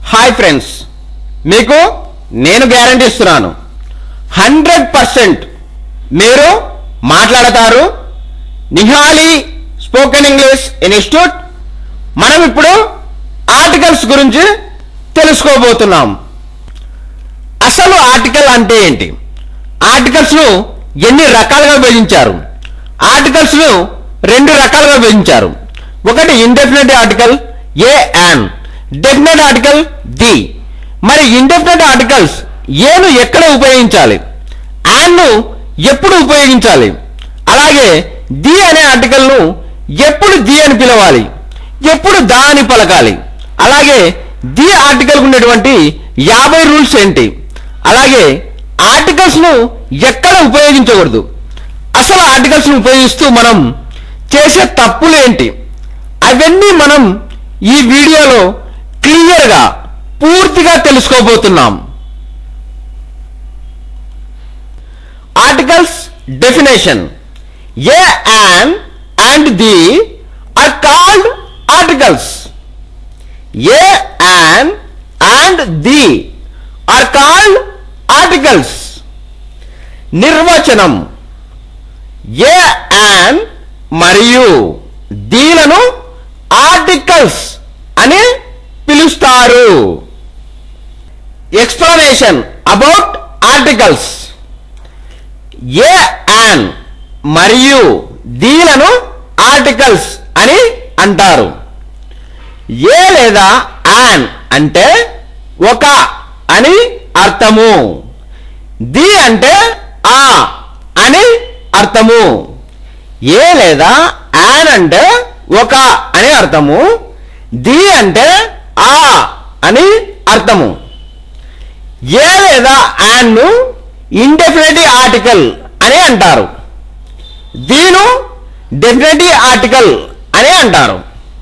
Hi friends మీకు నేను guarantee ఇస్తున్నాను హండ్రెడ్ పర్సెంట్ మీరు మాట్లాడతారు నిహాలి స్పోకెన్ ఇంగ్లీష్ ఇన్స్టిట్యూట్ మనం ఇప్పుడు ఆర్టికల్స్ గురించి తెలుసుకోబోతున్నాం అసలు ఆర్టికల్ అంటే ఏంటి ఆర్టికల్స్ ను ఎన్ని రకాలుగా విభజించారు ఆర్టికల్స్ ను రెండు రకాలుగా విభజించారు ఒకటి indefinite article a and definite article the మరి ఇండెఫినెట్ ఆర్టికల్స్ ఏను ఎక్కడ ఉపయోగించాలి and ను ఎప్పుడు ఉపయోగించాలి అలాగే ది అనే ఆర్టికల్ ను ఎప్పుడు ది అని పిలవాలి ఎప్పుడు దా అని పలకాలి అలాగే ది ఆర్టికల్ ఉన్నటువంటి యాభై రూల్స్ ఏంటి అలాగే ఆర్టికల్స్ ను ఎక్కడ ఉపయోగించకూడదు అసలు ఆర్టికల్స్ ను ఉపయోగిస్తూ మనం చేసే తప్పులు ఏంటి అవన్నీ మనం ఈ వీడియోలో క్లియర్గా పూర్తిగా తెలుసుకోబోతున్నాం articles definition a and and the are called articles a and and the are called articles నిర్వచనం ఏ అండ్ మరియు దీలను ఆర్టికల్స్ అని పిలుస్తారు explanation about articles a and మరియు దీలను ఆర్టికల్స్ అని అంటారు ఏ లేదా యాన్ అంటే ఒక అని అర్థము ది అంటే ఆ అని అర్థము ఏ లేదా యాన్ అంటే ఒక అని అర్థము ది అంటే ఆ అని అర్థము ఏ లేదా యాన్ ను ఇండెఫినిటీ ఆర్టికల్ అని అంటారు దీను డెఫినిటీ ఆర్టికల్ అని అంటారు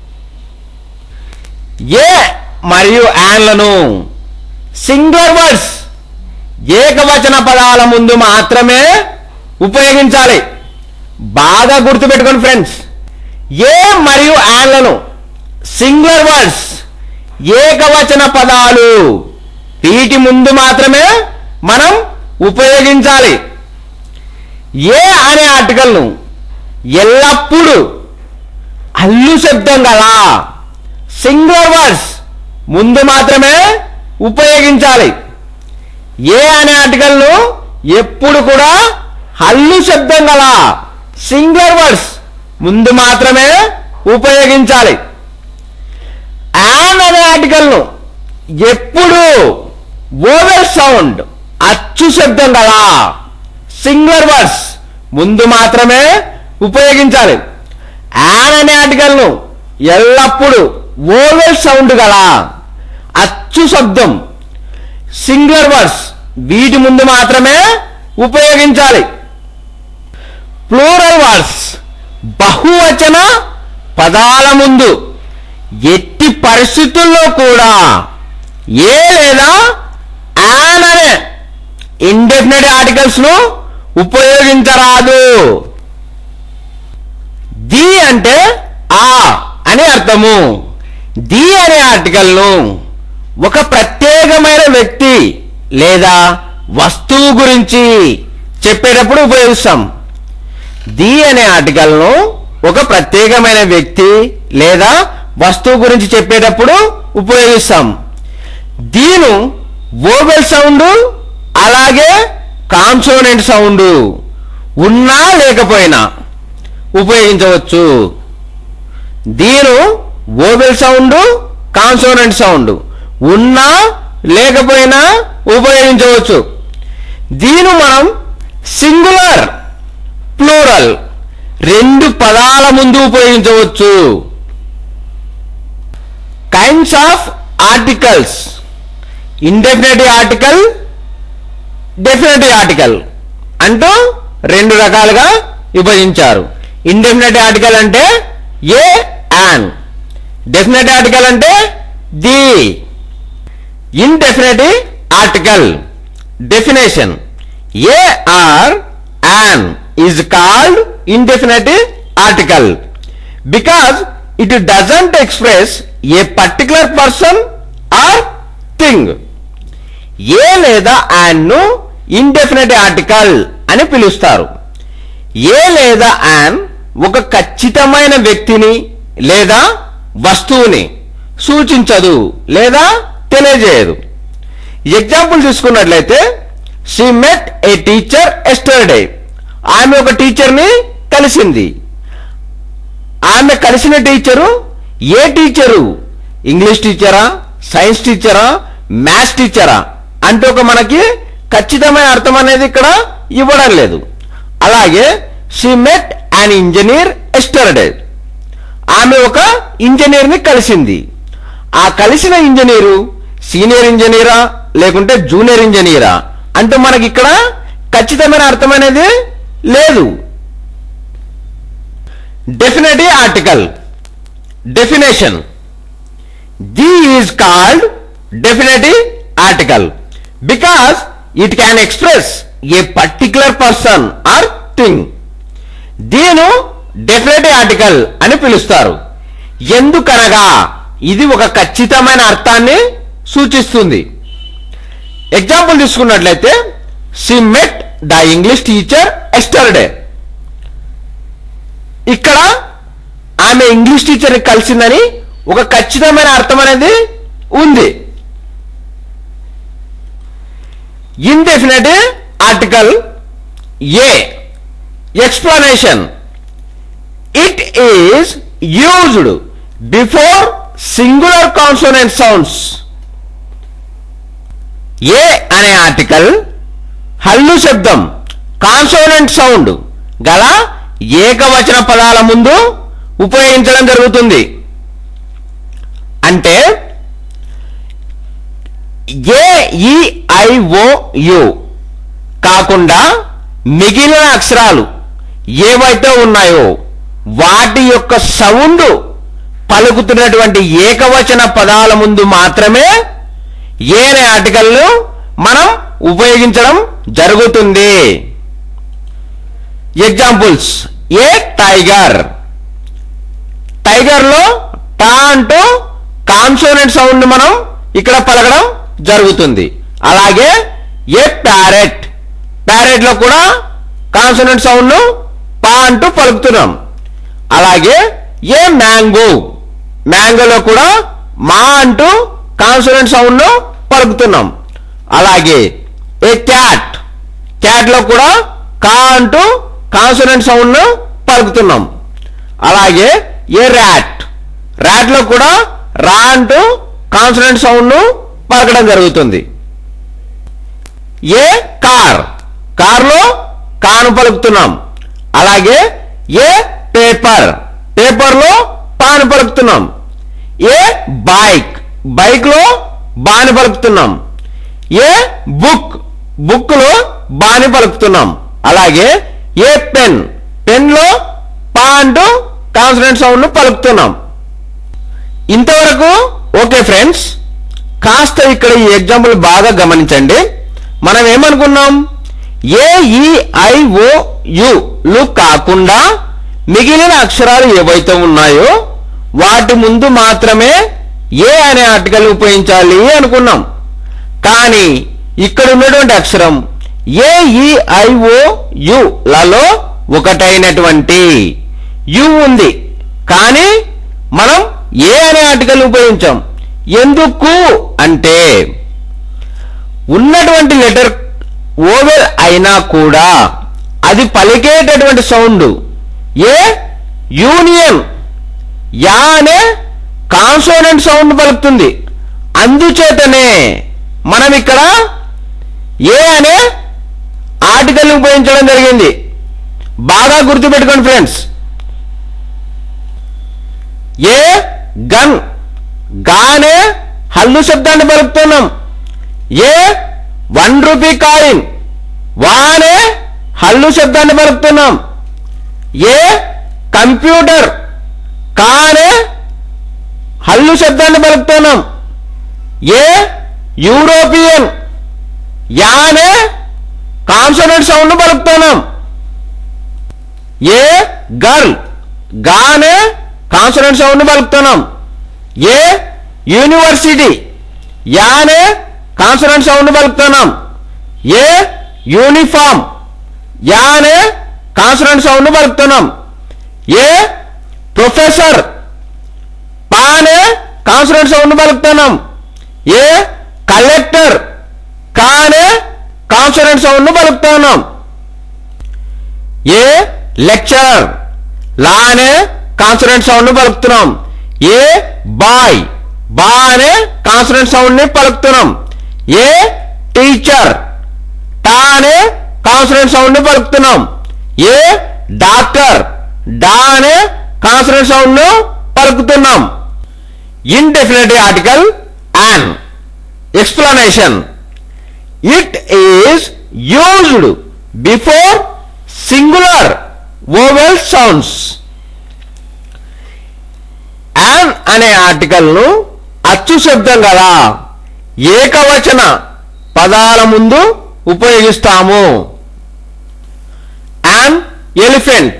ఏ మరియు యాన్లను సింగులర్ వర్డ్స్ ఏకవచన పదాల ముందు మాత్రమే ఉపయోగించాలి బాగా గుర్తుపెట్టుకోండి ఫ్రెండ్స్ ఏ మరియు యాన్లను సింగులర్ వర్డ్స్ ఏకవచన పదాలు వీటి ముందు మాత్రమే మనం ఉపయోగించాలి ఏ అనే ఆర్టికల్ను ఎల్లప్పుడూ అల్లు శబ్దం గల సింగులర్ వర్డ్స్ ముందు మాత్రమే ఉపయోగించాలి ఏ అనే ఆర్టికల్ను ఎప్పుడు కూడా హల్లు శబ్దం గల సింగులర్ వర్డ్స్ ముందు మాత్రమే ఉపయోగించాలి యాన్ అనే ఆర్టికల్ను ఎప్పుడు ఓవెల్ సౌండ్ అచ్చు శబ్దం గల సింగులర్ వర్డ్స్ ముందు మాత్రమే ఉపయోగించాలి యాన్ అనే ఆర్టికల్ను ఎల్లప్పుడూ ఓవెల్ సౌండ్ గల అచ్చు శబ్దం సింగులర్ వర్డ్స్ వీటి ముందు మాత్రమే ఉపయోగించాలి ప్లూరల్ వర్డ్స్ బహువచన పదాల ముందు ఎట్టి పరిస్థితుల్లో కూడా ఏ లేదా యాన్ అనే ఇండెఫినెట్ ఆర్టికల్స్ ను ఉపయోగించరాదు ది అంటే ఆ అని అర్థము ది అనే ఆర్టికల్ను ఒక ప్రత్యేకమైన వ్యక్తి లేదా వస్తువు గురించి చెప్పేటప్పుడు ఉపయోగిస్తాం ది అనే ఆర్టికల్ను ఒక ప్రత్యేకమైన వ్యక్తి లేదా వస్తువు గురించి చెప్పేటప్పుడు ఉపయోగిస్తాం దీను ఓవెల్ సౌండ్ అలాగే కాన్సోనెంట్ సౌండ్ ఉన్నా లేకపోయినా ఉపయోగించవచ్చు దీను ఓవెల్ సౌండ్ కాన్సోనెంట్ సౌండ్ ఉన్నా లేకపోయినా ఉపయోగించవచ్చు దీను మనం సింగులర్ ప్లూరల్ రెండు పదాల ముందు ఉపయోగించవచ్చు kinds of articles indefinite article definite article అంటూ రెండు రకాలుగా విభజించారు ఇండెఫినెట్ ఆర్టికల్ అంటే ఏ యాన్ డెఫినెట్ ఆర్టికల్ అంటే the indefinite article definition a or an is called indefinite article because it doesn't express a particular person or thing a లేదా an ను indefinite article అని పిలుస్తారు ఏ లేదా యాన్ ఒక ఖచ్చితమైన వ్యక్తిని లేదా వస్తువుని సూచించదు లేదా తెలియజేయదు ఎగ్జాంపుల్ తీసుకున్నట్లయితే she met a teacher yesterday ఆమె ఒక టీచర్ని కలిసింది ఆమె కలిసిన టీచరు ఏ టీచరు ఇంగ్లీష్ టీచరా సైన్స్ టీచరా మ్యాథ్స్ టీచరా అంటే ఒక మనకి ఖచ్చితమైన అర్థం అనేది ఇక్కడ ఇవ్వడం లేదు అలాగే she met an engineer yesterday ఆమె ఒక ఇంజనీర్ ని కలిసింది ఆ కలిసిన ఇంజనీరు సీనియర్ ఇంజనీరా లేకుంటే జూనియర్ ఇంజనీరా అంటే మనకి ఇక్కడ ఖచ్చితమైన అర్థం అనేది లేదు definite article definition the is called definite article because it can express a particular person or thing దీను డెఫినెట్ ఆర్టికల్ అని పిలుస్తారు ఎందుకనగా ఇది ఒక ఖచ్చితమైన అర్థాన్ని సూచిస్తుంది ఎగ్జాంపుల్ తీసుకున్నట్లయితే she met the English teacher yesterday ఇక్కడ ఆమె ఇంగ్లీష్ టీచర్ కలిసిందని ఒక ఖచ్చితమైన అర్థం అనేది ఉంది indefinite article a explanation it is used before singular consonant sounds a అనే ఆర్టికల్ హల్లు శబ్దం కాన్సోనెంట్ సౌండ్ గల ఏకవచన పదాల ముందు ఉపయోగించడం జరుగుతుంది అంటే ఏ ఈ ఐ ఓ యు కాకుండా మిగిలిన అక్షరాలు ఏవైతే ఉన్నాయో వాటి యొక్క సౌండ్ పలుకుతున్నటువంటి ఏకవచన పదాల ముందు మాత్రమే ఏ అనే ఆర్టికల్ను మనం ఉపయోగించడం జరుగుతుంది ఎగ్జాంపుల్స్ ఏ టైగర్ టైగర్ లో టా అంటూ కాన్సోనెంట్ సౌండ్ మనం ఇక్కడ పలకడం జరుగుతుంది అలాగే ఏ ప్యారెట్ ప్యారెట్ లో కూడా కాన్సోనెంట్ సౌండ్ ను పా అంటూ పలుకుతున్నాం అలాగే ఏ మ్యాంగో మ్యాంగోలో కూడా మా అంటూ కాన్సోనెంట్ సౌండ్ ను పలుకుతున్నాం అలాగే ఏ క్యాట్ క్యాట్ లో కూడా కా అంటూ కాన్సోనెంట్ సౌండ్ ను పలుకుతున్నాం అలాగే ఏ ర్యాట్ ర్యాట్ లో కూడా రా అంటూ కాన్సోనెంట్ సౌండ్ ను పలకడం జరుగుతుంది ఏ కార్ కార్ లో కాను పలుకుతున్నాం అలాగే ఏ పేపర్ పేపర్ లో పాను పలుకుతున్నాం ఏ బైక్ బైక్ లో బాని పలుకుతున్నాం ఏ బుక్ బుక్ లో బాని పలుకుతున్నాం అలాగే ఏ పెన్ పెన్ లో పా అంటూ కాన్సనెంట్ సౌండ్ ను పలుకుతున్నాం ఇంతవరకు ఓకే ఫ్రెండ్స్ కాస్త ఇక్కడ ఈ ఎగ్జాంపుల్ బాగా గమనించండి మనం ఏమనుకున్నాం ఏ ఈ ఐ ఓ యు లు కాకుండా మిగిలిన అక్షరాలు ఏవైతే ఉన్నాయో వాటి ముందు మాత్రమే ఏ అనే ఆర్టికల్ ఉపయోగించాలి అనుకున్నాం కానీ ఇక్కడ ఉన్నటువంటి అక్షరం ఏ ఈ ఐ ఓ యు లలో ఒకటైనటువంటి యు ఉంది కానీ మనం ఏ అనే ఆర్టికల్ ఉపయోగించాం ఎందుకు అంటే ఉన్నటువంటి లెటర్ ఓవెల్ అయినా కూడా అది పలికేటటువంటి సౌండ్ ఏ యూనియన్ యా అనే కాన్సోనెంట్ సౌండ్ పలుకుతుంది అందుచేతనే మనం ఇక్కడ ఏ అనే ఆర్టికల్ ఉపయోగించడం జరిగింది బాగా గుర్తుపెట్టుకోండి ఫ్రెండ్స్ ఏ గన్ గానే హల్లు శబ్దాన్ని పలుకుతున్నాం ఏ వన్ రూపీ కాయిన్ వానే హల్లు శబ్దాన్ని పలుకుతున్నాం ఏ కంప్యూటర్ కానే హల్లు శబ్దాన్ని పలుకుతున్నాం ఏ యూరోపియన్ యానే కాన్సనెంట్ సౌండ్ పలుకుతున్నాం ఏ గర్ల్ గానే కాన్సనెంట్ సౌండ్ పలుకుతున్నాం ఏ యూనివర్సిటీ యా అనే కాన్సనెంట్ సౌండ్ పలుకుతున్నాం ఏ యూనిఫామ్ యా అనే కాన్సనెంట్ సౌండ్ పలుకుతున్నాం ఏ ప్రొఫెసర్ పా అనే కాన్సనెంట్ సౌండ్ పలుకుతున్నాం ఏ కలెక్టర్ కా అనే కాన్సనెంట్ సౌండ్ పలుకుతున్నాం ఏ లెక్చరర్ లా అనే కాన్సనెంట్ సౌండ్ పలుకుతున్నాం ఏ బాయ్ బా అనే కాన్సనెంట్ సౌండ్ ని పలుకుతున్నాం ఏ టీచర్ టా అనే కాన్సనెంట్ సౌండ్ ని పలుకుతున్నాం ఏ డాక్టర్ డా అనే కాన్సనెంట్ సౌండ్ ను పలుకుతున్నాం indefinite article and explanation it is used before singular vowel sounds an అనే ఆర్టికల్ ను అచ్చు శబ్దం గల ఏకవచన పదాల ముందు ఉపయోగిస్తాము యాన్ ఎలిఫెంట్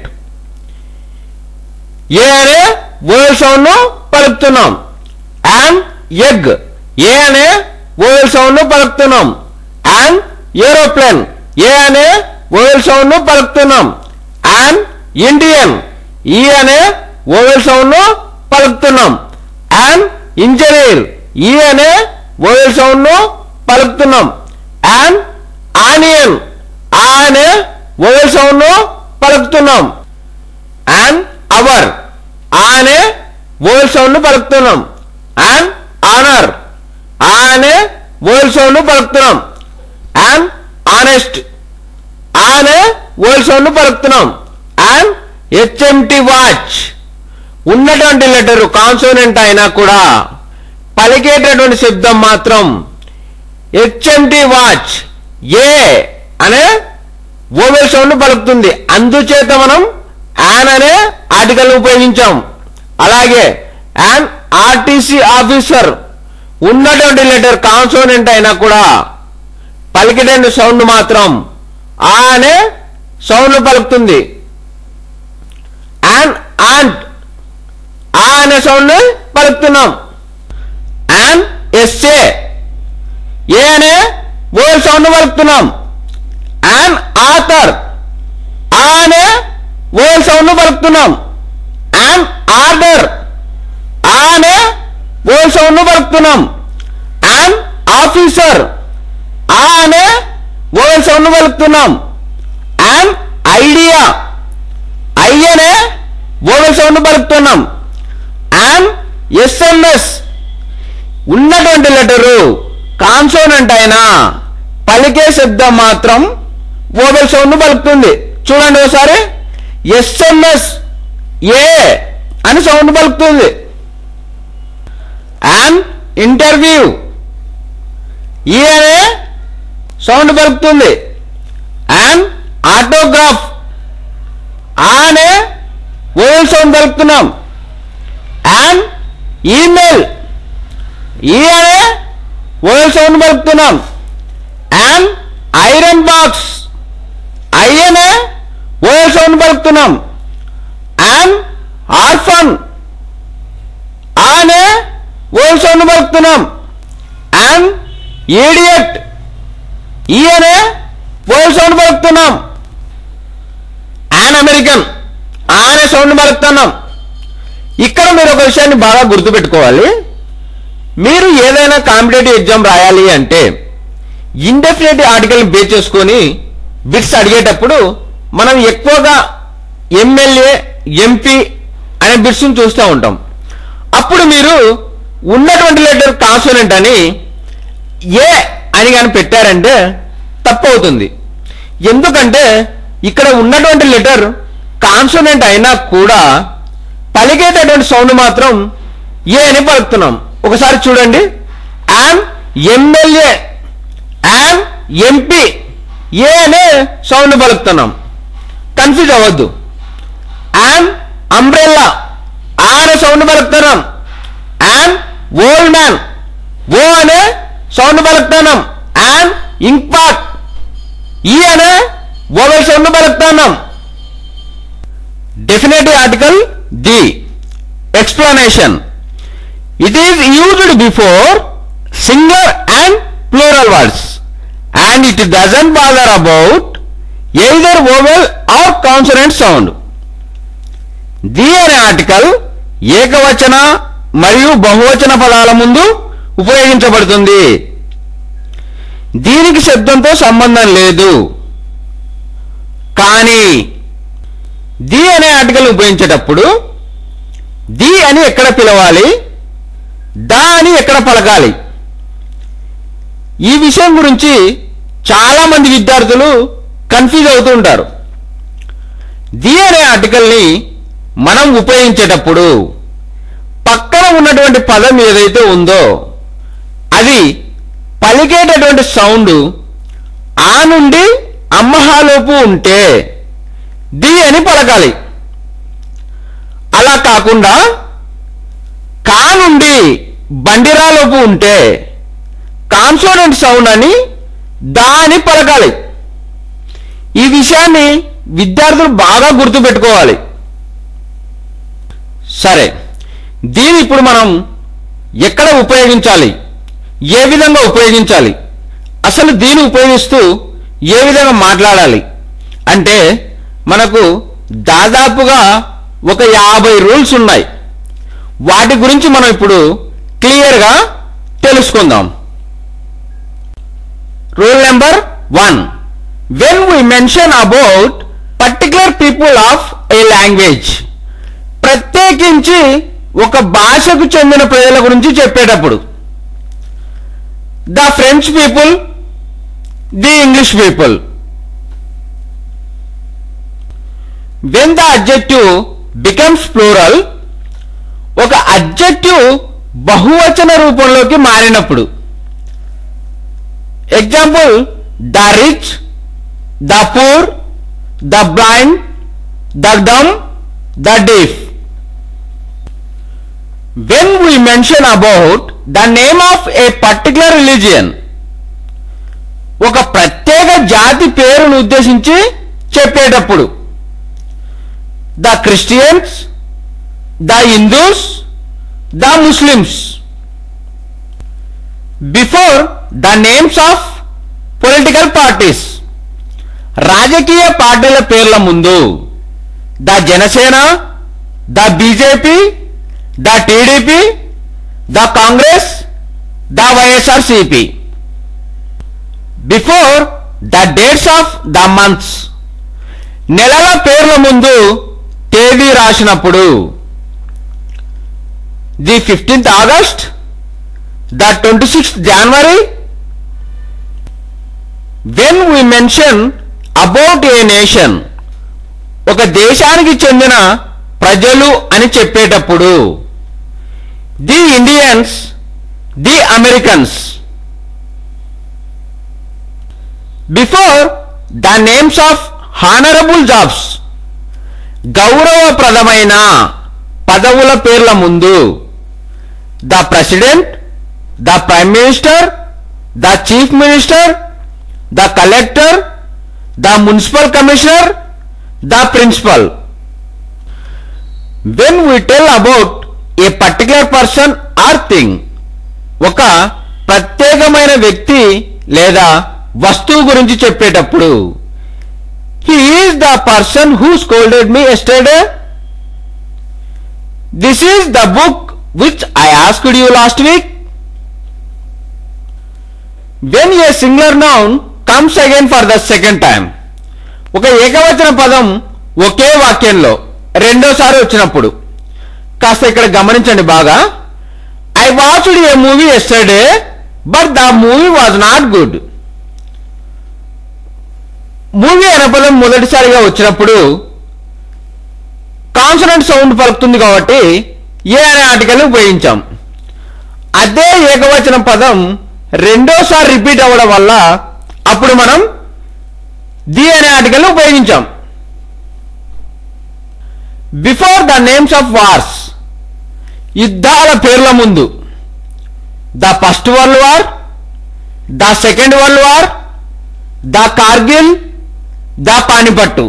ఏ అనే ఓవెల్ సౌండ్ ను పలుకుతున్నాం యాన్ ఎగ్ ఏ అనే ఓవెల్ సౌండ్ ను పలుకుతున్నాం యాన్ ఏరోప్లేన్ ఏ అనే ఓవెల్ సౌండ్ ను పలుకుతున్నాం యాన్ ఇండియన్ ఈ అనే ఓవెల్ సౌండ్ ను పలుకుతున్నాం యాన్ ఇంజనీర్ ఈ అనే ఓవెల్ సౌండ్ ను పలుకుతున్నాం యాన్ ఆనియన్ ఆ అనే ఓవెల్ సౌండ్ ను పలుకుతున్నాం అండ్ అవర్ ఆ అనే ఓవెల్ సౌండ్ ను పలుకుతున్నాం అండ్ ఆనర్ ఆ అనే ఓవెల్ సౌండ్ ను పలుకుతున్నాం అండ్ ఆనెస్ట్ ఆ అనే ఓవెల్ సౌండ్ ను పలుకుతున్నాం అండ్ హెచ్ఎంటి వాచ్ ఉన్నటువంటి లెటర్ కాన్సోనెంట్ అయినా కూడా పలికేటటువంటి శబ్దం మాత్రం హెచ్ఎంటి వాచ్ ఏ అనే ఓవెల్ సౌండ్ పలుకుతుంది అందుచేత మనం యాన్ అనే ఆర్టికల్ ఉపయోగించాం అలాగే యాన్ ఆర్టీసీ ఆఫీసర్ ఉన్నటువంటి లెటర్ కాన్సోనెంట్ అయినా కూడా పలికేటువంటి సౌండ్ మాత్రం ఆ అనే సౌండ్ పలుకుతుంది యాన్ ఆంట్ ఆ అనే సౌండ్ పలుకుతున్నాం యాన్ ఎస్ఏ ఏ అనే ఓవెల్ సౌండ్ పలుకుతున్నాం యాన్ ఆథర్ ఆ అనే ఓవెల్ సౌండ్ పలుకుతున్నాం యాన్ ఆర్డర్ ఆ అనే ఓవెల్ సౌండ్ పలుకుతున్నాం యాన్ ఆఫీసర్ ఆ అనే ఓవెల్ సౌండ్ పలుకుతున్నాం యాన్ ఐడియా ఐ అనే ఓవెల్ సౌండ్ పలుకుతున్నాం యాన్ ఎస్ఎంఎస్ ఉన్నటువంటి లెటరు కాన్సోనెంట్ అయినా పలికే శబ్దం మాత్రం ఓవెల్ సౌండ్ పలుకుతుంది చూడండి ఒకసారి ఎస్ఎంఎస్ ఏ అని సౌండ్ పలుకుతుంది యాన్ ఇంటర్వ్యూ ఈ అనే సౌండ్ పలుకుతుంది యాన్ ఆటోగ్రాఫ్ ఆ అనే ఓవెల్ సౌండ్ పలుకుతున్నాం యాన్ ఈమెయిల్ ఈ అనే ఓవెల్ సౌండ్ పలుకుతున్నాం యాన్ ఐరన్ బాక్స్ ఐ అనే ఓవెల్ సౌండ్ పలుకుతున్నాం యాన్ ఆర్ఫన్ ఆ అనే ఓవెల్ సౌండ్ పలుకుతున్నాం యాన్ ఈడియట్ ఈ అనే ఓవెల్ సౌండ్ పలుకుతున్నాం యాన్ అమెరికన్ ఆ అనే సౌండ్ పలుకుతున్నాం ఇక్కడ మీరు ఒక విషయాన్ని బాగా గుర్తుపెట్టుకోవాలి మీరు ఏదైనా కాంపిటేటివ్ ఎగ్జామ్ రాయాలి అంటే ఇండెఫినెట్ ఆర్టికల్ బేస్ చేసుకొని బిట్స్ అడిగేటప్పుడు మనం ఎక్కువగా ఎమ్మెల్యే ఎంపీ అనే బిట్స్ చూస్తూ ఉంటాం అప్పుడు మీరు ఉన్నటువంటి లెటర్ కాన్సోనెంట్ అని ఏ అని కానీ పెట్టారంటే తప్పు అవుతుంది ఎందుకంటే ఇక్కడ ఉన్నటువంటి లెటర్ కాన్సోనెంట్ అయినా కూడా పలికేటటువంటి సౌండ్ మాత్రం ఏ అని పలుకుతున్నాం ఒకసారి చూడండి యాన్ ఎమ్మెల్యే యాన్ ఎంపీ ఏ అనే సౌండ్ పలుకుతున్నాం కన్ఫ్యూజ్ అవ్వద్దు యాన్ అంబ్రెల్లా ఆ అనే సౌండ్ పలుకుతున్నాం యాన్ ఓల్డ్ మ్యాన్ ఓ అనే సౌండ్ పలుకుతున్నాం యాన్ ఇంక్ పాట్ ఈ అనే ఓవెల్ సౌండ్ పలుకుతున్నాం definitive article the explanation it is used before singular single words and it doesn't bother about either vowel or consonant sound. The అనే article ఏకవచన మరియు బహువచన పదాల ముందు ఉపయోగించబడుతుంది దీనికి శబ్దంతో సంబంధం లేదు కానీ ది అనే ఆర్టికల్ ఉపయోగించేటప్పుడు ది అని ఎక్కడ పిలవాలి దా అని ఎక్కడ పలకాలి ఈ విషయం గురించి చాలా మంది విద్యార్థులు కన్ఫ్యూజ్ అవుతూ ఉంటారు ది అనే ఆర్టికల్ని మనం ఉపయోగించేటప్పుడు పక్కన ఉన్నటువంటి పదం ఏదైతే ఉందో అది పలికేటటువంటి సౌండ్ ఆ నుండి అమ్మహాలోపు ఉంటే ది అని పలకాలి అలా కాకుండా కా నుండి బండిరాలోపు ఉంటే కాన్సోనెంట్ సౌండ్ అని దా అని పలకాలి ఈ విషయాన్ని విద్యార్థులు బాగా గుర్తుపెట్టుకోవాలి సరే దీన్ని ఇప్పుడు మనం ఎక్కడ ఉపయోగించాలి ఏ విధంగా ఉపయోగించాలి అసలు దీన్ని ఉపయోగిస్తూ ఏ విధంగా మాట్లాడాలి అంటే మనకు దాదాపుగా ఒక యాభై రూల్స్ ఉన్నాయి వాటి గురించి మనం ఇప్పుడు క్లియర్గా తెలుసుకుందాం rule number one when we mention about particular people of a language ప్రత్యేకించి ఒక భాషకు చెందిన ప్రజల గురించి చెప్పేటప్పుడు the French people the English people when the adjective becomes plural ఒక అడ్జెక్టివ్ బహువచన రూపంలోకి మారినప్పుడు example the rich the poor the blind the dumb the deaf when we mention about the name of a particular religion ఒక ప్రత్యేక జాతి పేరును ఉద్దేశించి చెప్పేటప్పుడు the Christians the Hindus the Muslims before the names of political parties రాజకీయ పార్టీల పేర్ల ముందు the Janasena the BJP the TDP the Congress the YSRCP before the dates of the months నెలల పేర్ల ముందు తేదీ రాసినప్పుడు the fifteenth August the twenty sixth January when we mention about a nation ఒక దేశానికి చెందిన ప్రజలు అని చెప్పేటప్పుడు the Indians the Americans before the names of honourable jobs గౌరవప్రదమైన పదవుల పేర్ల ముందు the president the prime minister the chief minister the collector the municipal commissioner the principal when we tell about a particular person or thing ఒక ప్రత్యేకమైన వ్యక్తి లేదా వస్తువు గురించి చెప్పేటప్పుడు he is the person who scolded me yesterday this is the book which I asked you last week when a singular noun comes again for the second time ఒక ఏకవచన పదం ఒకే వాక్యంలో రెండోసారి వచ్చినప్పుడు కాస్త ఇక్కడ గమనించండి బాగా I watched a movie yesterday but the movie was not good movie అనే పదం మొదటిసారిగా వచ్చినప్పుడు కాన్సనెంట్ సౌండ్ పలుకుతుంది కాబట్టి ఏ అనే ఆర్టికల్ ఉపయోగించాం అదే ఏకవచన పదం రెండోసారి రిపీట్ అవ్వడం వల్ల అప్పుడు మనం ది అనే ఆర్టికల్ ఉపయోగించాం before the names of wars యుద్ధాల పేర్ల ముందు the first world war the second world war the Kargil the Panipat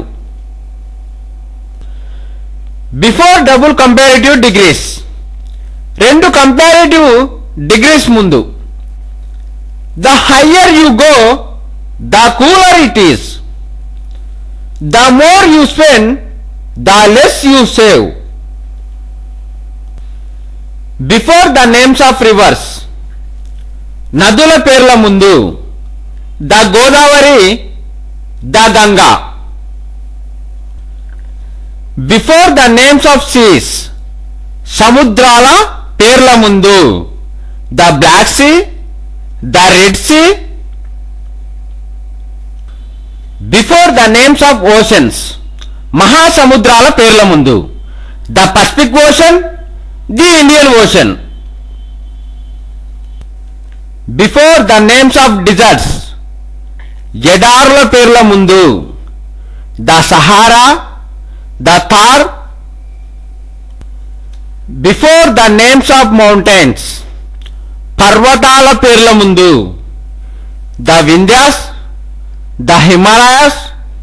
before double comparative degrees రెండు కంపారిటివ్ డిగ్రీస్ ముందు the higher you go the cooler it is the more you spend the less you save before the names of rivers నదుల పేర్ల ముందు the Godavari the Ganga before the names of seas సముద్రాల పేర్ల ముందు the Black Sea the Red Sea before the names of oceans మహాసముద్రాల పేర్ల ముందు the Pacific Ocean the Indian Ocean before the names of deserts జడారుల పేర్ల ముందు the Sahara the Thar before the names of mountains పర్వతాల పేర్ల ముందు the Vindhyas the Himalayas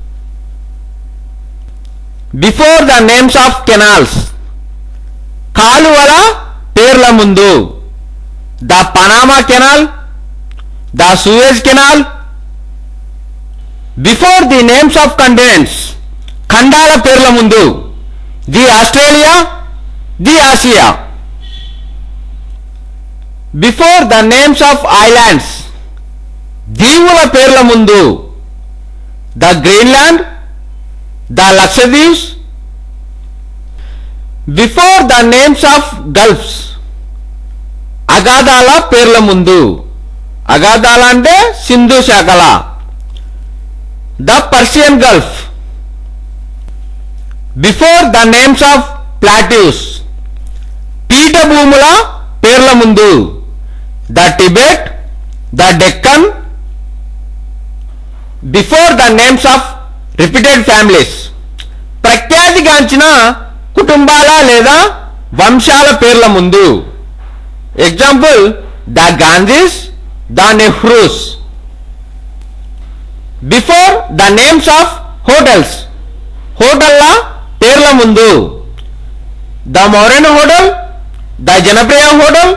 before the names of canals కాలువల పేర్ల ముందు the Panama Canal the Suez Canal before the names of continents ఖండాల పేర్ల ముందు the Australia the Asia before the names of islands దీవుల పేర్ల ముందు the Greenland the Lakshadweeps before the names of gulfs అగాధాల పేర్ల ముందు అగాధాల అంటే సింధు శాఖల the Persian Gulf before the names of plateaus పీఠభూముల పేర్ల ముందు the Tibet the Deccan before the names of repeated families ప్రఖ్యాతిగాంచిన కుటుంబాల లేదా వంశాల పేర్ల ముందు example the Gandhis the Nehrus before the names of hotels హోటళ్ల పేర్ల ముందు the Mauran hotel the Janapriya hotel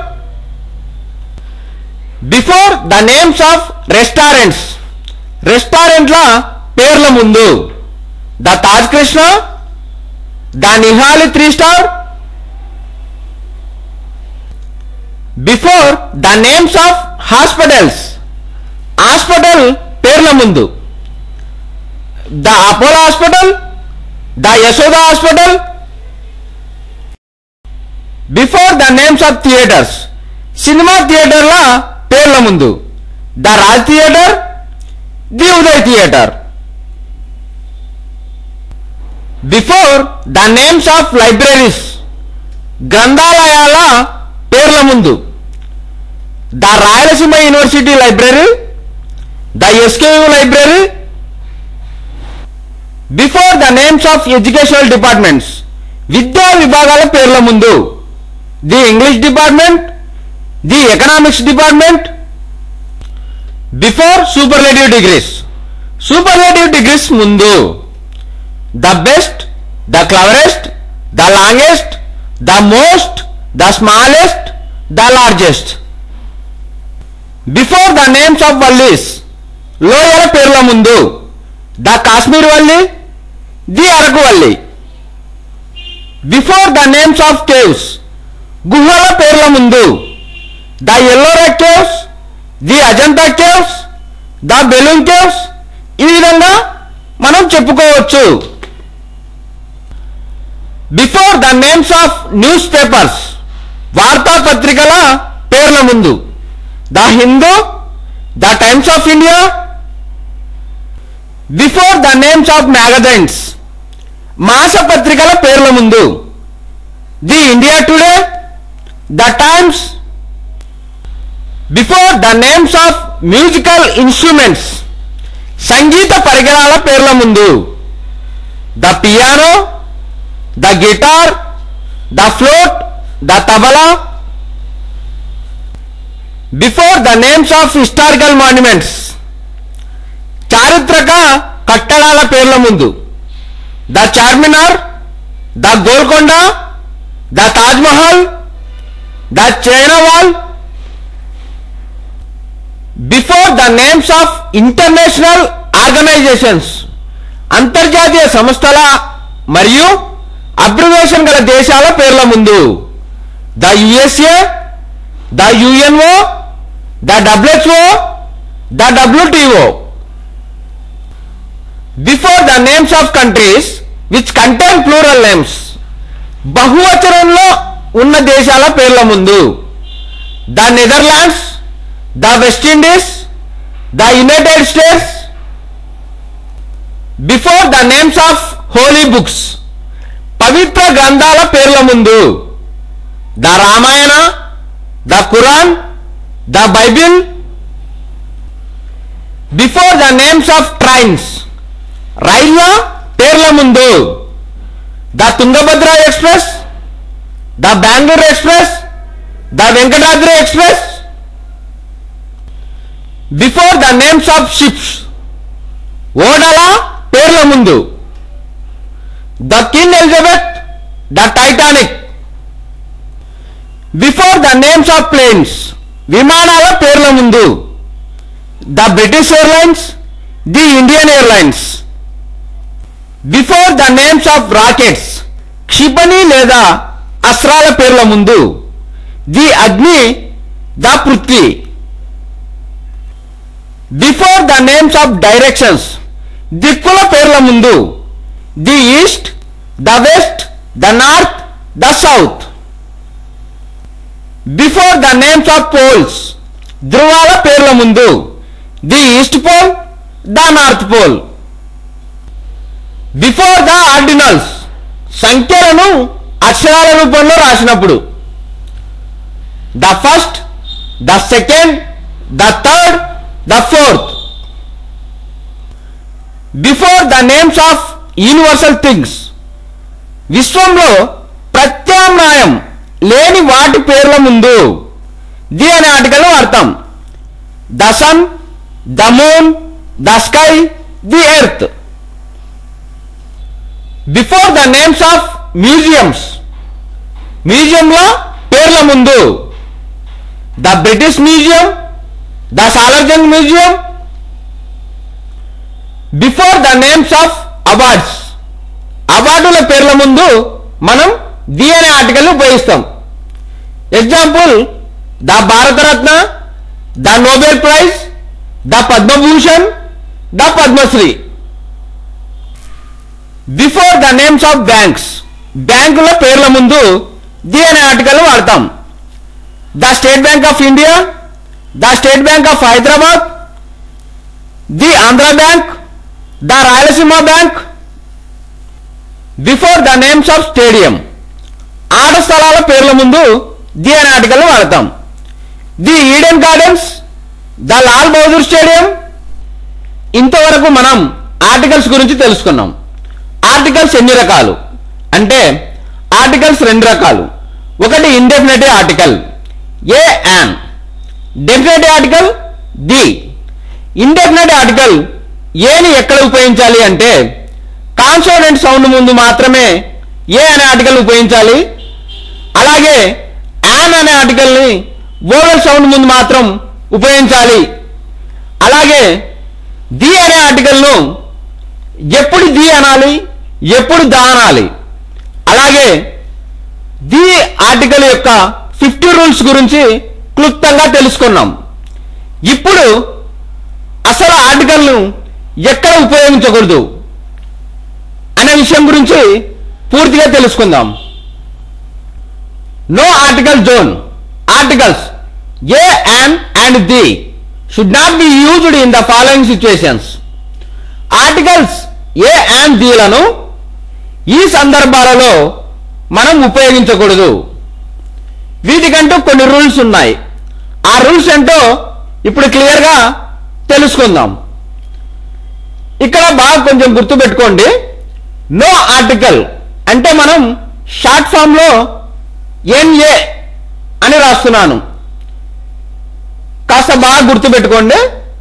before the names of restaurants రెస్టారెంట్ల పేర్ల ముందు the Taj Krishna the Nihali three star before the names of hospitals hospital పేర్ల ముందు the Apollo hospital the Yashoda hospital before the names of theatres cinema థియేటర్ల పేర్ల ముందు the Raj theatre the Uday theatre before the names of libraries గ్రంథాలయాల పేర్ల ముందు the Rayalaseema university library the SKU library before the names of educational departments విద్యా విభాగాల పేర్ల ముందు the English department the economics department before superlative degrees superlative degrees ముందు the best the cleverest the longest the most the smallest the largest before the names of valleys లోయల పేర్ల ముందు the Kashmir valley the Araku valley before the names of caves గుహల పేర్ల ముందు the Ellora caves the Ajanta caves the Belum caves ఈ విధంగా మనం చెప్పుకోవచ్చు before the names of newspapers వార్తాపత్రికల పేర్ల ముందు the Hindu the Times of India before the names of magazines మాసపత్రికల పేర్ల ముందు the India Today the Times before the names of musical instruments సంగీత పరికరాల పేర్ల ముందు the piano the guitar the flute the tabla before the names of historical monuments చారిత్రక కట్టడాల పేర్ల ముందు the Charminar the Golconda the Taj Mahal the China wall before the names of international organisations అంతర్జాతీయ సంస్థల మరియు అబ్రివేషన్ గల దేశాల పేర్ల ముందు the USA the UNO the WHO the WTO before the names of countries which contain plural names బహువచనంలో ఉన్న దేశాల పేర్ల ముందు the Netherlands the West Indies the United States before the names of holy books పవిత్ర గ్రంథాల పేర్ల ముందు the Ramayana the Quran the Bible before the names of trains రైళ్ల పేర్ల ముందు the Tungabhadra Express the Bengaluru Express the Venkatadri Express before the names of ships ఓడల పేర్ల ముందు the King Elizabeth the Titanic before the names of planes విమానాల పేర్ల ముందు the British Airlines the Indian Airlines before the names of rockets క్షిపణి లేదా అస్త్రాల పేర్ల ముందు the Agni the Prithvi before the names of directions దిక్కుల పేర్ల ముందు the east the west the north the south before the names of poles ధ్రువాల పేర్ల ముందు the east pole the north pole before the ordinals సంఖ్యలను అక్షరాల రూపంలో రాసినప్పుడు the first the second the third the fourth before the names of universal things విశ్వంలో ప్రత్యామ్నాయం లేని వాటి పేర్ల ముందు ది అనే ఆర్టికల్ వాడతాం the sun the moon the sky the earth before the names of museums మ్యూజియంల పేర్ల ముందు the British Museum the Salar Jung Museum before the names of awards అవార్డుల పేర్ల ముందు మనం ది అనే ఆర్టికల్ ఉపయోగిస్తాం example the Bharat Ratna the Nobel prize the Padma Bhushan the Padma Shri before the names of banks బ్యాంకుల పేర్ల ముందు ది అనే ఆర్టికల్ వాడతాం the State Bank of India the State Bank of Hyderabad the Andhra Bank the Rayalaseema Bank before the names of stadium ఆట స్థలాల పేర్ల ముందు the అనే ఆర్టికల్ వాడతాం the Eden Gardens the Lal Bahadur Stadium ఇంతవరకు మనం ఆర్టికల్స్ గురించి తెలుసుకున్నాం ఆర్టికల్స్ ఎన్ని రకాలు అంటే ఆర్టికల్స్ రెండు రకాలు ఒకటి indefinitive article a an definitive article the indefinite article ఏని ఎక్కడ ఉపయోగించాలి అంటే కాన్సోనెంట్ సౌండ్ ముందు మాత్రమే ఏ అనే ఆర్టికల్ ఉపయోగించాలి అలాగే యాన్ అనే ఆర్టికల్ని వోవెల్ సౌండ్ ముందు మాత్రం ఉపయోగించాలి అలాగే ది అనే ఆర్టికల్ను ఎప్పుడు ది అనాలి ఎప్పుడు దా అనాలి అలాగే ది ఆర్టికల్ యొక్క ఫిఫ్టీ రూల్స్ గురించి క్లుప్తంగా తెలుసుకున్నాం ఇప్పుడు అసలు ఆర్టికల్ను ఎక్కడ ఉపయోగించకూడదు అనే విషయం గురించి పూర్తిగా తెలుసుకుందాం no article zone articles a and and the should not be used in the following situations articles a and దీలను ఈ సందర్భాలలో మనం ఉపయోగించకూడదు వీటికంటూ కొన్ని రూల్స్ ఉన్నాయి ఆ రూల్స్ ఏంటో ఇప్పుడు క్లియర్గా తెలుసుకుందాం ఇక్కడ బాగా కొంచెం గుర్తుపెట్టుకోండి నో ఆర్టికల్ అంటే మనం షార్ట్ ఫామ్ లో ఎన్ఏ అని రాస్తున్నాను కాస్త బాగా గుర్తుపెట్టుకోండి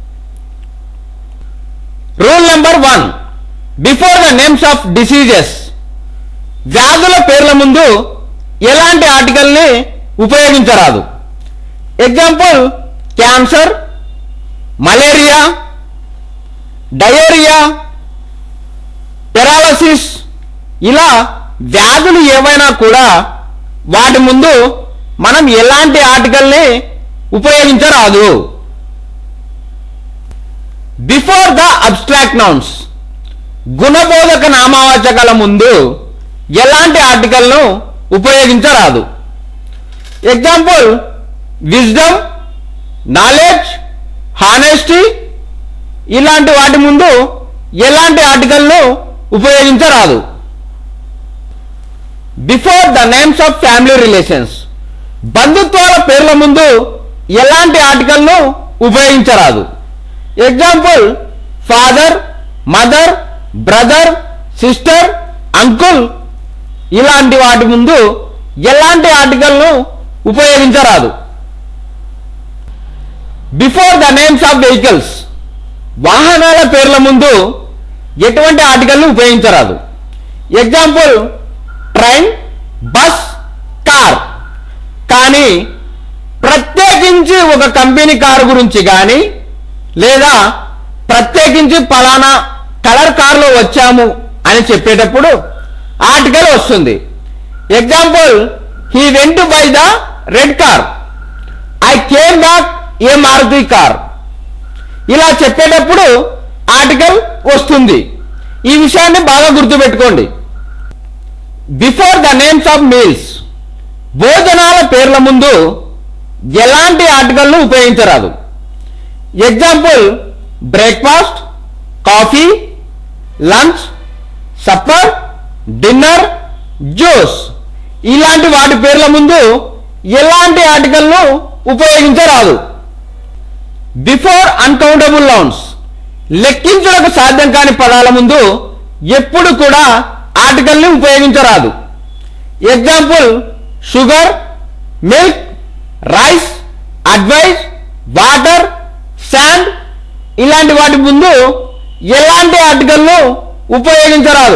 rule number one before the names of diseases వ్యాధుల పేర్ల ముందు ఎలాంటి ఆర్టికల్ని ఉపయోగించరాదు example cancer malaria diarrhoea paralysis ఇలా వ్యాధులు ఏవైనా కూడా వాటి ముందు మనం ఎలాంటి ఆర్టికల్ని ఉపయోగించరాదు బిఫోర్ ద అబ్స్ట్రాక్ట్ నౌన్స్ గుణబోధక నామవాచకాల ముందు ఎలాంటి ఆర్టికల్ను ఉపయోగించరాదు ఎగ్జాంపుల్ విజ్డమ్ నాలెడ్జ్ హానెస్టీ ఇలాంటి వాటి ముందు ఎలాంటి ఆర్టికల్ను ఉపయోగించరాదు before the names of family relations బంధుత్వాల పేర్ల ముందు ఎలాంటి ఆర్టికల్ను ఉపయోగించరాదు example father mother brother sister uncle ఇలాంటి వాటి ముందు ఎలాంటి ఆర్టికల్ను ఉపయోగించరాదు before the names of vehicles వాహనాల పేర్ల ముందు ఎటువంటి ఆర్టికల్ను ఉపయోగించరాదు ఎగ్జాంపుల్ ట్రైన్ బస్ కార్ కానీ ప్రత్యేకించి ఒక కంపెనీ కారు గురించి కానీ లేదా ప్రత్యేకించి పలానా కలర్ కారులో వచ్చాము అని చెప్పేటప్పుడు ఆర్టికల్ వస్తుంది example he went by the red car I came back a Maruti car ఇలా చెప్పేటప్పుడు ఆర్టికల్ వస్తుంది ఈ విషయాన్ని బాగా గుర్తుపెట్టుకోండి before the names of meals భోజనాల పేర్ల ముందు ఎలాంటి ఆర్టికల్ను ఉపయోగించరాదు example breakfast coffee lunch supper dinner juice ఇలాంటి వాటి పేర్ల ముందు ఎలాంటి ఆర్టికల్ను ఉపయోగించరాదు బిఫోర్ అన్కౌంటబుల్ నౌన్స్ లెక్కించడానికి సాధ్యం కాని పదాల ముందు ఎప్పుడు కూడా ఆర్టికల్ని ఉపయోగించరాదు example sugar milk rice advice water sand ఇలాంటి వాటి ముందు ఎలాంటి ఆర్టికల్ను ఉపయోగించరాదు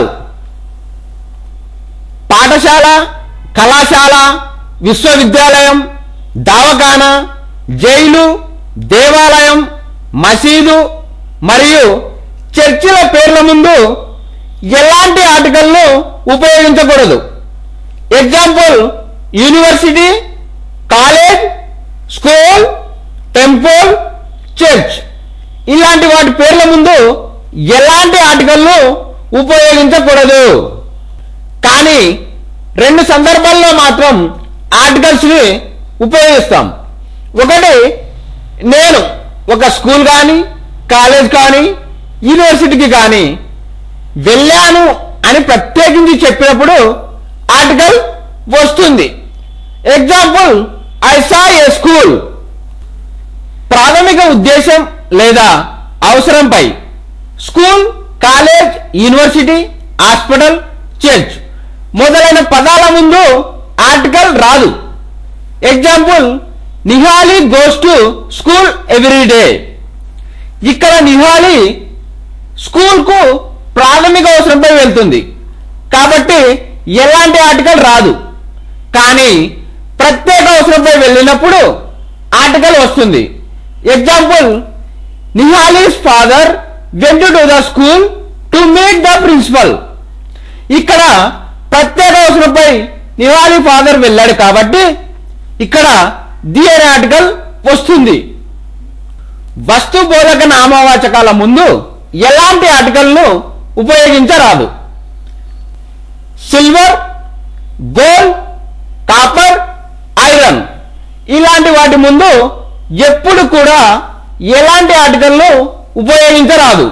పాఠశాల కళాశాల విశ్వవిద్యాలయం దవాఖానా జైలు దేవాలయం మసీదు మరియు చర్చిల పేర్ల ముందు ఎలాంటి ఆర్టికల్ను ఉపయోగించకూడదు example university college school temple church ఇలాంటి వాటి పేర్ల ముందు ఎలాంటి ఆర్టికల్ను ఉపయోగించకూడదు కానీ రెండు సందర్భాల్లో మాత్రం ఆర్టికల్స్ని ఉపయోగిస్తాం ఒకటి నేను ఒక స్కూల్ కానీ కాలేజ్ కానీ యూనివర్సిటీకి కానీ వెళ్ళాను అని ప్రత్యేకించి చెప్పినప్పుడు ఆర్టికల్ వస్తుంది example I saw a school ప్రాథమిక ఉద్దేశం లేదా అవసరంపై school college university hospital church మొదలైన పదాల ముందు ఆర్టికల్ రాదు example Nihali goes to school every day ఇక్కడ నిహాలి స్కూల్కు ప్రాథమిక అవసరంపై వెళ్తుంది కాబట్టి ఎలాంటి ఆర్టికల్ రాదు కానీ ప్రత్యేక అవసరంపై వెళ్ళినప్పుడు ఆర్టికల్ వస్తుంది example Nihali's father went to the school to meet the principal ఇక్కడ ప్రత్యేక అవసరంపై నిహాలి ఫాదర్ వెళ్ళాడు కాబట్టి ఇక్కడ ది అనే ఆర్టికల్ వస్తుంది వస్తు బోధక నామవాచకాల ముందు ఎలాంటి ఆర్టికల్ను ఉపయోగించరాదు సిల్వర్ గోల్డ్ కాపర్ ఐరన్ ఇలాంటి వాటి ముందు ఎప్పుడు కూడా ఎలాంటి ఆర్టికల్ను ఉపయోగించరాదు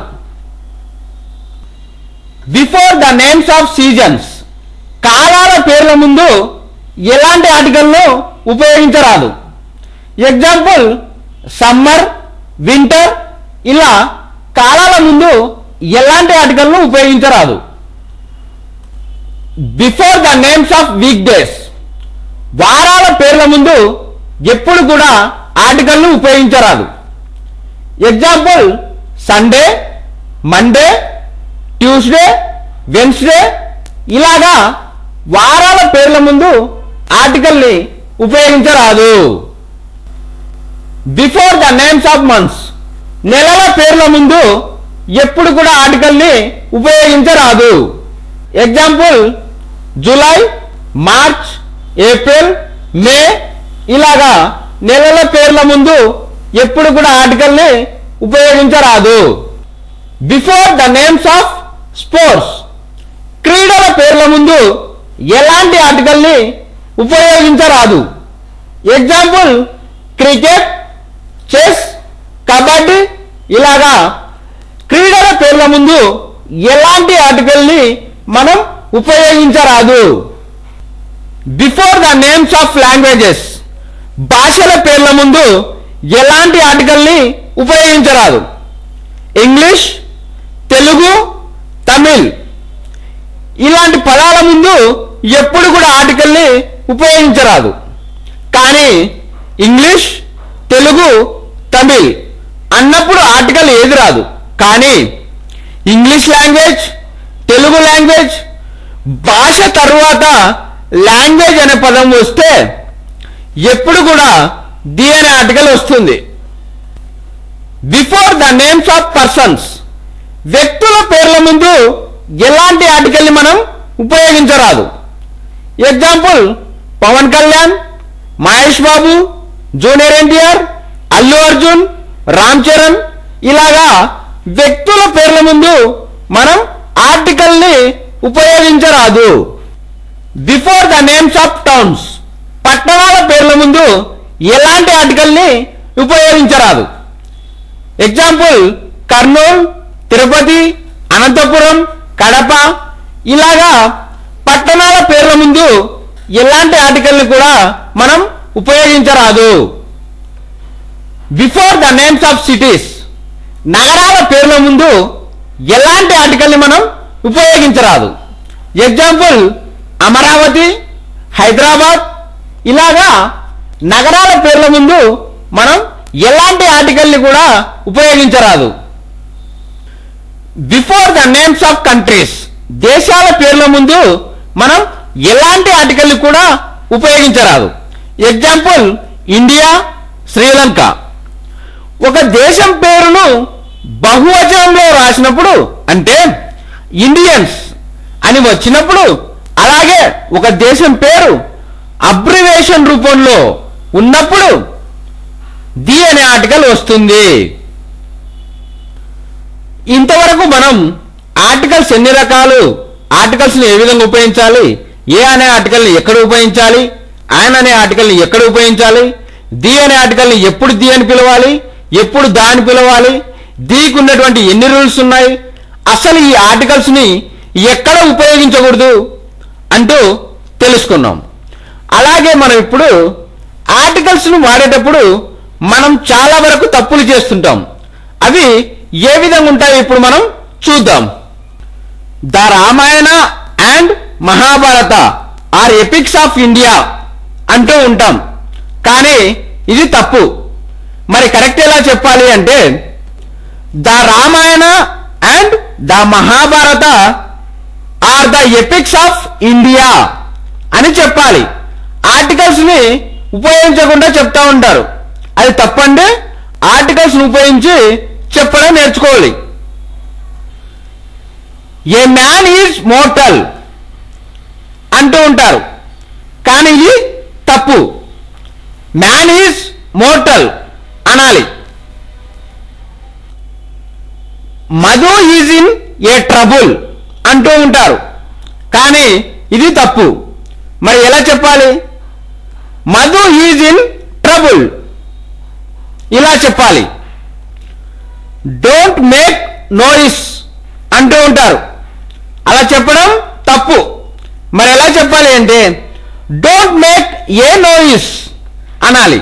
before the names of seasons కాలాల పేర్ల ముందు ఎలాంటి ఆర్టికల్ను ఉపయోగించరాదు ఎగ్జాంపుల్ సమ్మర్ వింటర్ ఇలా కాలాల ముందు ఎలాంటి ఆర్టికల్ను ఉపయోగించరాదు before the names of week days వారాల పేర్ల ముందు ఎప్పుడు కూడా ఆర్టికల్ను ఉపయోగించరాదు example Sunday Monday Tuesday Wednesday ఇలాగా వారాల పేర్ల ముందు ఆర్టికల్ని ఉపయోగించరాదు before the names of months నెలల పేర్ల ముందు ఎప్పుడు కూడా ఆర్టికల్ని ఉపయోగించరాదు example July March April May ఇలాగా నెలల పేర్ల ముందు ఎప్పుడు కూడా ఆర్టికల్ని ఉపయోగించరాదు before the names of sports క్రీడల పేర్ల ముందు ఎలాంటి ఆర్టికల్ని ఉపయోగించరాదు ఎగ్జాంపుల్ క్రికెట్ చెస్ కబడ్డీ ఇలాగా క్రీడల పేర్ల ముందు ఎలాంటి ఆర్టికల్ని మనం ఉపయోగించరాదు before the names of languages భాషల పేర్ల ముందు ఎలాంటి ఆర్టికల్ని ఉపయోగించరాదు ఇంగ్లీష్ తెలుగు తమిళ్ ఇలాంటి పదాల ముందు ఎప్పుడు కూడా ఆర్టికల్ని ఉపయోగించరాదు కానీ ఇంగ్లీష్ తెలుగు తమిళ్ అన్నప్పుడు ఆర్టికల్ ఏది రాదు కానీ ఇంగ్లీష్ లాంగ్వేజ్ తెలుగు లాంగ్వేజ్ భాష తరువాత లాంగ్వేజ్ అనే పదం వస్తే ఎప్పుడు కూడా ది అనే ఆర్టికల్ వస్తుంది before the names of persons వ్యక్తుల పేర్ల ముందు ఎలాంటి ఆర్టికల్ని మనం ఉపయోగించరాదు ఎగ్జాంపుల్ పవన్ కళ్యాణ్ మహేష్ బాబు జూనియర్ ఎన్టీఆర్ అల్లు అర్జున్ రామ్ చరణ్ ఇలాగా వ్యక్తుల పేర్ల ముందు మనం ఆర్టికల్ని ఉపయోగించరాదు before the names of towns పట్టణాల పేర్ల ముందు ఎలాంటి ఆర్టికల్ని ఉపయోగించరాదు ఎగ్జాంపుల్ కర్నూలు తిరుపతి అనంతపురం కడప ఇలాగా పట్టణాల పేర్ల ముందు ఎలాంటి ఆర్టికల్ని కూడా మనం ఉపయోగించరాదు before the names of cities నగరాల పేర్ల ముందు ఎలాంటి ఆర్టికల్ని మనం ఉపయోగించరాదు ఎగ్జాంపుల్ అమరావతి హైదరాబాద్ ఇలాగా నగరాల పేర్ల ముందు మనం ఎలాంటి ఆర్టికల్ని కూడా ఉపయోగించరాదు before the names of countries దేశాల పేర్ల ముందు మనం ఎలాంటి ఆర్టికల్ని కూడా ఉపయోగించరాదు ఎగ్జాంపుల్ ఇండియా శ్రీలంక ఒక దేశం పేరును బహువచనంలో రాసినప్పుడు అంటే ఇండియన్స్ అని వచ్చినప్పుడు అలాగే ఒక దేశం పేరు అబ్రివేషన్ రూపంలో ఉన్నప్పుడు ది అనే ఆర్టికల్ వస్తుంది ఇంతవరకు మనం ఆర్టికల్స్ ఎన్ని రకాలు ఆర్టికల్స్ ని ఏ విధంగా ఉపయోగించాలి ఏ అనే ఆర్టికల్ ని ఎక్కడ ఉపయోగించాలి ఆయన అనే ఆర్టికల్ ని ఎక్కడ ఉపయోగించాలి ది అనే ఆర్టికల్ ని ఎప్పుడు ది అని పిలవాలి ఎప్పుడు దా అని పిలవాలి దీకు ఉన్నటువంటి ఎన్ని రూల్స్ ఉన్నాయి అసలు ఈ ఆర్టికల్స్ ని ఎక్కడ ఉపయోగించకూడదు అంటూ తెలుసుకున్నాం అలాగే మనం ఇప్పుడు ఆర్టికల్స్ ను వాడేటప్పుడు మనం చాలా వరకు తప్పులు చేస్తుంటాం అవి ఏ విధంగా ఉంటాయో ఇప్పుడు మనం చూద్దాం the Ramayana and Mahabharata are epics of India అంటూ ఉంటాం కానీ ఇది తప్పు మరి కరెక్ట్ ఎలా చెప్పాలి అంటే the Ramayana and the Mahabharata are the epics of India అని చెప్పాలి ఆర్టికల్స్ ని ఉపయోగించకుండా చెప్తా ఉంటారు అది తప్పండి ఆర్టికల్స్ ని ఉపయోగించి చెప్పడం నేర్చుకోవాలి ఏ మ్యాన్ ఈజ్ మోర్టల్ అంటూ ఉంటారు కానీ ఇది తప్పు మ్యాన్ ఈజ్ మోర్టల్ అనాలి Madhu is in a trouble అంటూ ఉంటారు కానీ ఇది తప్పు మరి ఎలా చెప్పాలి మధు ఈజ్ ఇన్ ట్రబుల్ ఇలా చెప్పాలి డోంట్ మేక్ నోయిస్ అంటూ ఉంటారు అలా చెప్పడం తప్పు మరి ఎలా చెప్పాలి అంటే డోంట్ మేక్ ఏ నోయిస్ అనాలి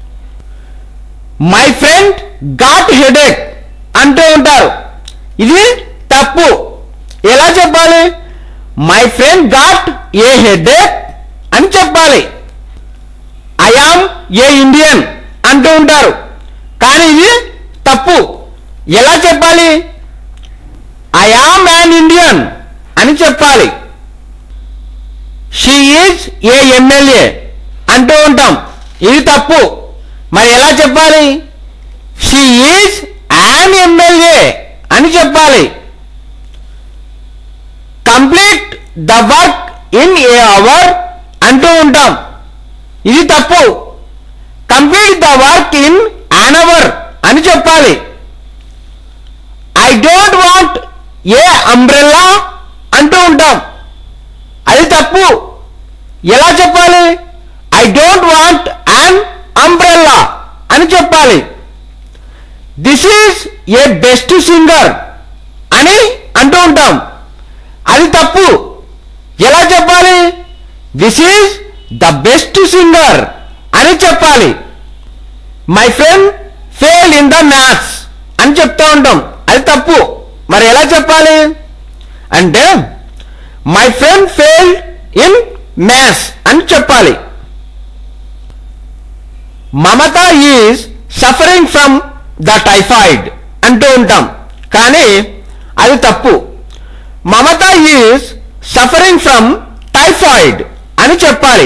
మై ఫ్రెండ్ గాట్ హెడేక్ అంటూ ఉంటారు ఇది తప్పు ఎలా చెప్పాలి my friend got a headache అని చెప్పాలి ఐఆమ్ ఏ ఇండియన్ అంటూ ఉంటారు కానీ ఇది తప్పు ఎలా చెప్పాలి ఐఆమ్ యాన్ ఇండియన్ అని చెప్పాలి షీ ఈజ్ ఏ ఎమ్మెల్యే అంటూ ఉంటాం ఇది తప్పు మరి ఎలా చెప్పాలి she is an one MLA అని చెప్పాలి complete the work in a hour అంటూ ఉంటాం ఇది తప్పు complete the work in an hour అని చెప్పాలి I don't want a umbrella అంటూ ఉంటాం అది తప్పు ఎలా చెప్పాలి I don't want an umbrella అని చెప్పాలి this is a best singer అని అంటూ ఉంటాం అది తప్పు ఎలా చెప్పాలి this is the best singer అని చెప్పాలి my friend fail in the maths అని చెప్తూ ఉంటాం అది తప్పు మరి ఎలా చెప్పాలి అంటే my friend fail in maths అని చెప్పాలి Mamata is suffering from the typhoid అంటూ ఉంటాం కానీ అది తప్పు Mamata is suffering from typhoid అని చెప్పాలి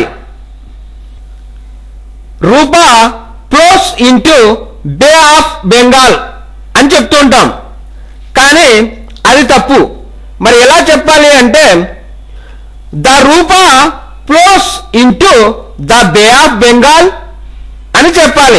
Rupa flows into Bay of Bengal అని చెప్తూ ఉంటాం కానీ అది తప్పు మరి ఎలా చెప్పాలి అంటే the Rupa flows into the Bay of Bengal అని చెప్పాలి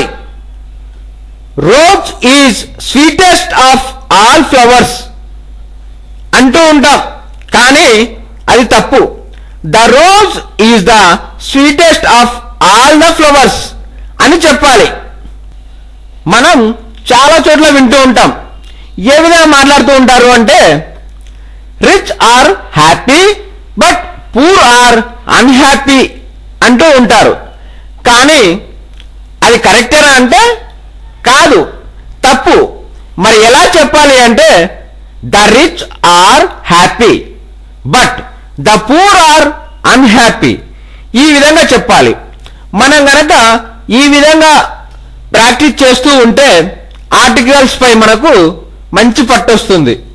rose is sweetest of all flowers అంటూ ఉంటాం కానీ అది తప్పు the rose is the sweetest of all the flowers అని చెప్పాలి మనం చాలా చోట్ల వింటూ ఉంటాం ఏ విధంగా మాట్లాడుతూ ఉంటారు అంటే rich are happy but poor are unhappy అంటూ ఉంటారు కానీ అది కరెక్టేనా అంటే కాదు తప్పు మరి ఎలా చెప్పాలి అంటే the rich are happy but the poor are unhappy ఈ విధంగా చెప్పాలి మనం గనక ఈ విధంగా ప్రాక్టీస్ చేస్తూ ఉంటే ఆర్టికల్స్ పై మనకు మంచి పట్టు వస్తుంది